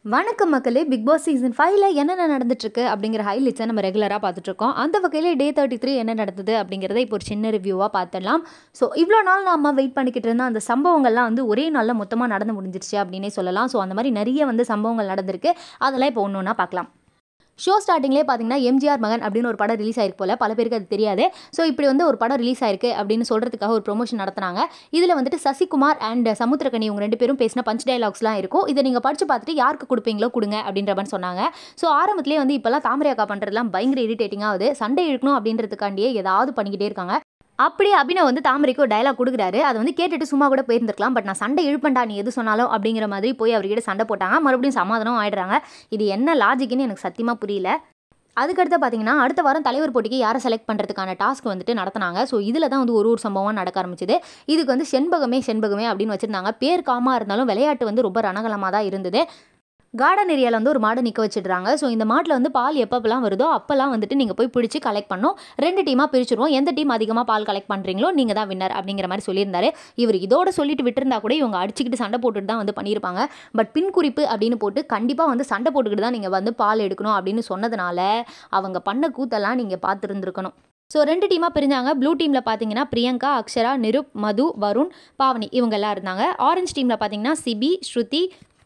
வணக்கம் மக்களே big Boss season ஃபைவ்ல என்னென்ன நடந்துட்டுருக்கு அப்படிங்கிற ஹைலைட்ஸை நம்ம ரெகுலராக பார்த்துட்ருக்கோம் அந்த வகையில் டே தேர்ட்டி த்ரீ என்ன நடந்தது அப்படிங்கிறத இப்போ ஒரு சின்ன ரிவ்யூவாக பார்த்துடலாம் ஸோ இவ்வளோ நாள் நாம வெயிட் பண்ணிக்கிட்டு இருந்த அந்த சம்பவங்கள்லாம் வந்து ஒரே நாளில் மொத்தமாக நடந்து முடிஞ்சிருச்சு அப்படின்னே சொல்லலாம் ஸோ அந்த மாதிரி நிறைய வந்து சம்பவங்கள் நடந்திருக்கு அதெல்லாம் இப்போ ஒன்று ஒன்றா பார்க்கலாம் ஷோ ஸ்டார்டிங்லேயே பார்த்தீங்கன்னா எம்ஜிஆர் மகன் அப்படின்னு ஒரு படம் ரிலீஸ் ஆயிருக்கு போல பல பேருக்கு அது தெரியாது ஸோ இப்படி வந்து ஒரு படம் ரிலீஸ் ஆயிருக்கு அப்படின்னு சொல்கிறதுக்காக ஒரு ப்ரொமோஷன் நடத்துனாங்க இதில் வந்துட்டு சசிகுமார் அண்ட் சமுத்திரகனி இவங்க ரெண்டு பேரும் பேசின பஞ்ச் டயலாக்ஸ்லாம் இருக்கும் இதை நீங்கள் படித்து பார்த்துட்டு யாருக்கு கொடுப்பீங்களோ கொடுங்க அப்படின்ற மாதிரி சொன்னாங்க ஸோ ஆரம்பத்திலே வந்து இப்போல்லாம் தாமரை அக்கா பண்ணுறதுலாம் பயங்கர இரிட்டேட்டிங்காக ஆகுது சண்டை இழுக்கணும் அப்படின்றதுக்காண்டியே ஏதாவது பண்ணிக்கிட்டே இருக்காங்க அப்படியே அபினவ் வந்து தாமரைக்கு ஒரு டயலாக் கொடுக்குறாரு அதை வந்து கேட்டுட்டு சும்மா கூட போயிருந்திருக்கலாம் பட் நான் சண்டை இழுப்பண்டா நீ எது சொன்னாலும் அப்படிங்கிற மாதிரி போய் அவர்கிட்ட சண்டை போட்டாங்க மறுபடியும் சமாதானம் ஆயிடுறாங்க இது என்ன லாஜிக்னு எனக்கு சத்தியமாக புரியல அதுக்கடுத்து பார்த்தீங்கன்னா அடுத்த வாரம் தலைவர் போட்டிக்கு யாரை செலக்ட் பண்ணுறதுக்கான டாஸ்க் வந்துட்டு நடத்தினாங்க ஸோ இதில் தான் வந்து ஒரு ஒரு சம்பவம் நடக்க ஆரம்பிச்சது இதுக்கு வந்து செண்பகமே செண்பகமே அப்படின்னு வச்சுருந்தாங்க பேர் காமாக இருந்தாலும் விளையாட்டு வந்து ரொம்ப ரணகலமாக தான் இருந்தது கார்டன் ஏரியாவில் வந்து ஒரு மாடை நிற்க வச்சிடுறாங்க ஸோ இந்த மாட்டில் வந்து பால் எப்பப்பெல்லாம் வருதோ அப்போல்லாம் வந்துட்டு நீங்கள் போய் பிடிச்சி கலெக்ட் பண்ணோம் ரெண்டு டீமாக பிரிச்சிருவோம் எந்த டீம் அதிகமாக பால் கலெக்ட் பண்ணுறீங்களோ நீங்கள் தான் வின்னர் அப்படிங்கிற மாதிரி சொல்லியிருந்தாரு இவர் இதோட சொல்லிட்டு விட்டுருந்தா கூட இவங்க அடிச்சுக்கிட்டு சண்டை போட்டுட்டு தான் வந்து பண்ணியிருப்பாங்க பட் பின் குறிப்பு அப்படின்னு போட்டு கண்டிப்பாக வந்து சண்டை போட்டுக்கிட்டு தான் நீங்கள் வந்து பால் எடுக்கணும் அப்படின்னு சொன்னதுனால அவங்க பண்ண கூத்தெல்லாம் நீங்கள் பார்த்துருந்துருக்கணும் ஸோ ரெண்டு டீமாக பிரிஞ்சாங்க ப்ளூ டீமில் பார்த்தீங்கன்னா பிரியங்கா அக்ஷரா நிருப் மது வருண் பாவனி இவங்க எல்லாம் இருந்தாங்க ஆரஞ்சு டீமில் பார்த்தீங்கன்னா சிபி ஸ்ருதி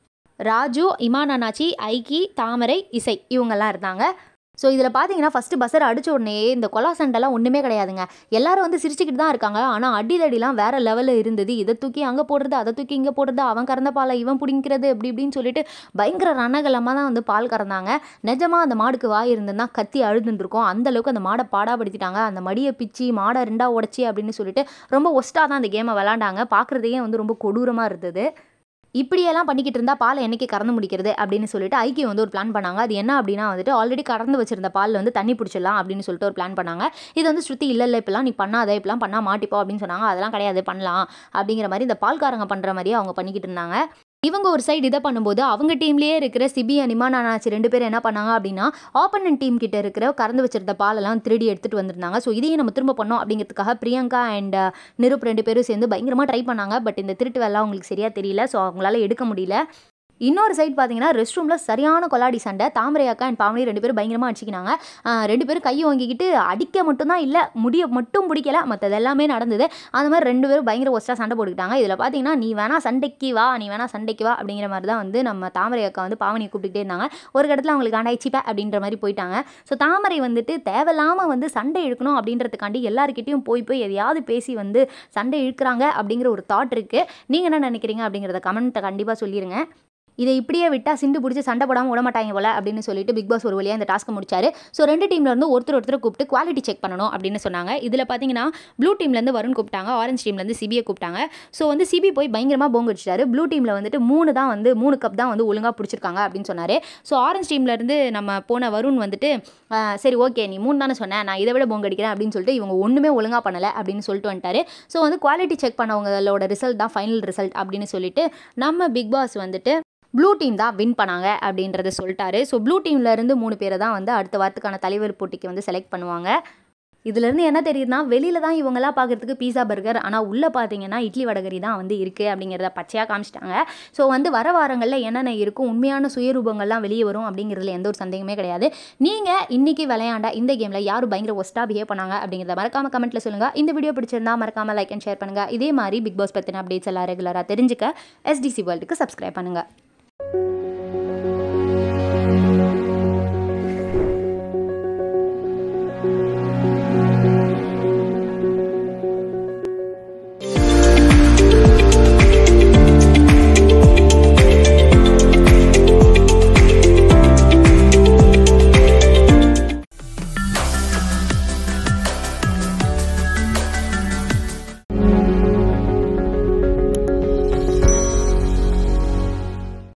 ராஜு இமான் அண்ணாச்சி ஐக்கி தாமரை இசை இவங்கெல்லாம் இருந்தாங்க ஸோ இதில் பார்த்தீங்கன்னா ஃபஸ்ட்டு பஸ்ஸர் அடிச்ச உடனே இந்த கொலா சண்டைலாம் ஒன்றுமே கிடையாதுங்க எல்லாரும் வந்து சிரிச்சுக்கிட்டு தான் இருக்காங்க ஆனால் அடிதடிலாம் வேற லெவலில் இருந்தது இதை தூக்கி அங்கே போடுறது அதை தூக்கி இங்கே போடுறது அவன் கறந்த பாலை இவன் பிடிங்கிறது அப்படி இப்படின்னு சொல்லிட்டு பயங்கர ரணகலமாக தான் வந்து பால் கறந்தாங்க நிஜமாக அந்த மாடுக்கு வாய் இருந்ததுன்னா கத்தி அழுதுருக்கும் அந்த அளவுக்கு அந்த மாடை பாடாப்படுத்திட்டாங்க அந்த மடியை பிச்சு மாடை ரெண்டா உடச்சி அப்படின்னு சொல்லிட்டு ரொம்ப ஒஸ்ட்டாக தான் அந்த கேமை விளாண்டாங்க பார்க்குறதையே வந்து ரொம்ப கொடூரமாக இருந்தது இப்படியெல்லாம் பண்ணிக்கிட்டு இருந்தால் பாலை என்னைக்கு கறந்து முடிக்கிறது அப்படின்னு சொல்லிட்டு ஐக்கியம் வந்து ஒரு பிளான் பண்ணாங்க அது என்ன அப்படின்னா வந்துட்டு ஆல்ரெடி கறந்து வச்சிருந்த பாலில் வந்து தண்ணி பிடிச்சிடலாம் அப்படின்னு சொல்லிட்டு ஒரு பிளான் பண்ணாங்க இது வந்து ஸ்ருதி இல்லை இல்லை இப்பெல்லாம் நீ பண்ணாத இப்பெல்லாம் பண்ணால் மாட்டிப்போ அப்படின்னு சொன்னாங்க அதெல்லாம் கிடையாது பண்ணலாம் அப்படிங்கிற மாதிரி இந்த பால்காரங்க பண்ணுற மாதிரியே அவங்க பண்ணிக்கிட்டு இருந்தாங்க இவங்க ஒரு சைடு இதை பண்ணும்போது அவங்க டீம்லேயே இருக்கிற சிபி அனிமான் அண்ணாச்சி ரெண்டு பேரும் என்ன பண்ணாங்க அப்படின்னா ஆப்பனன்ட் டீம் கிட்ட இருக்கிற கறந்து வச்சிருந்த பாலெல்லாம் திருடி எடுத்துகிட்டு வந்திருந்தாங்க ஸோ இதையும் நம்ம திரும்ப பண்ணோம் அப்படிங்கிறதுக்காக பிரியங்கா அண்ட் நிருப் ரெண்டு பேரும் சேர்ந்து பயங்கரமாக ட்ரை பண்ணாங்க பட் இந்த திருட்டு வேலை அவங்களுக்கு சரியாக தெரியல ஸோ அவங்களால எடுக்க முடியல இன்னொரு சைட் பார்த்தீங்கன்னா ரெஸ்ட் ரூமில் சரியான கொலாடி சண்டை தாமரை அக்கா அண்ட் பாவனி ரெண்டு பேரும் பயங்கரமாக அடிச்சிக்கினாங்க ஆஹ் ரெண்டு பேரும் கையை வாங்கிக்கிட்டு அடிக்க மட்டும்தான் இல்லை முடிய மட்டும் பிடிக்கல மற்றது எல்லாமே நடந்தது அந்த மாதிரி ரெண்டு பேரும் பயங்கர ஒஸ்ட்டாக சண்டை போட்டுக்கிட்டாங்க இதில் பார்த்தீங்கன்னா நீ வேணா சண்டைக்கு வா நீ வேணா சண்டைக்கு வா அப்படிங்கிற மாதிரி தான் வந்து நம்ம தாமரை அக்கா வந்து பாவனியை கூப்பிட்டுக்கிட்டே இருந்தாங்க ஒரு இடத்துல அவங்களுக்கு ஆண்டாயிச்சிப்ப அப்படின்ற மாதிரி போயிட்டாங்க ஸோ தாமரை வந்துட்டு தேவையில்லாமல் வந்து சண்டை இழுக்கணும் அப்படின்றதுக்காண்டி எல்லாருக்கிட்டையும் போய் போய் எதையாவது பேசி வந்து சண்டை இழுக்கிறாங்க அப்படிங்கிற ஒரு தாட் இருக்குது நீங்கள் என்ன நினைக்கிறீங்க அப்படிங்கிறத கமெண்ட்டை கண்டிப்பாக சொல்லிடுங்க இதை இப்படியே விட்டால் சிண்டு பிடிச்சி சண்டை போடாமல் விட மாட்டாங்க போல அப்படின்னு சொல்லிட்டு பிக் பாஸ் ஒரு வழியாக இந்த டாஸ்க்கை முடிச்சாரு ஸோ ரெண்டு டீம்ல இருந்து ஒருத்தர் ஒருத்தர் கூப்பிட்டு குவாலிட்டி செக் பண்ணணும் அப்படின்னு சொன்னாங்க இதில் பார்த்தீங்கன்னா ப்ளூ டீம்லேருந்து வருண் கூப்பிட்டாங்க ஆரஞ்சு டீம்லேருந்து சிபியை கூப்பிட்டாங்க ஸோ வந்து சிபி போய் பயங்கரமாக போங்க அடிச்சிட்டாரு ப்ளூ டீமில் வந்துட்டு மூணு தான் வந்து மூணு கப் தான் வந்து ஒழுங்காக பிடிச்சிருக்காங்க அப்படின்னு சொன்னார் ஸோ ஆரஞ்சு டீம்லேருந்து நம்ம போன வருண் வந்துட்டு ஆஹ், சரி ஓகே நீ மூணு தானே சொன்னேன் நான் இதை விட போங்க அடிக்கிறேன் அப்படின்னு சொல்லிட்டு இவங்க ஒன்றுமே ஒழுங்காக பண்ணலை அப்படின்னு சொல்லிட்டு வந்துட்டாரு ஸோ வந்து குவாலிட்டி செக் பண்ணவங்களோட ரிசல்ட் தான் ஃபைனல் ரிசல்ட் அப்படின்னு சொல்லிட்டு நம்ம பிக் பாஸ் வந்துட்டு ப்ளூ டீம் தான் வின் பண்ணாங்க அப்படின்றத சொல்லிட்டாரு ஸோ ப்ளூ டீம்ல இருந்து மூணு பேரை தான் வந்து அடுத்த வாரத்துக்கான தலைவர் போட்டிக்கு வந்து செலக்ட் பண்ணுவாங்க இதுலேருந்து என்ன தெரியுதுன்னா வெளியில தான் இவங்கெல்லாம் பார்க்கறதுக்கு பீஸா பர்கர் ஆனால் உள்ளே பார்த்தீங்கன்னா இட்லி வடகரி தான் வந்து இருக்குது அப்படிங்கிறத பச்சையாக காமிச்சிட்டாங்க ஸோ வந்து வர வாரங்களில் என்னென்ன இருக்கும் உண்மையான சுயரூபங்கள்லாம் வெளியே வரும் அப்படிங்கிறதுல எந்த ஒரு சந்தேகமே கிடையாது நீங்கள் இன்னைக்கு விளையாண்ட இந்த கேமில் யார் பயங்கர ஒஸ்ட்டாக பிஹேவ் பண்ணாங்க அப்படிங்கிறத மறக்காம கமெண்ட்டில் சொல்லுங்கள் இந்த வீடியோ பிடிச்சிருந்தா மறக்காம லைக் அண்ட் ஷேர் பண்ணுங்கள் இதே மாதிரி பிக் பாஸ் பற்றின அப்டேட்ஸ் எல்லாம் ரெகுலராக தெரிஞ்சுக்க எஸ்டிசி வேர்ல்டுக்கு சப்ஸ்கிரைப் பண்ணுங்கள்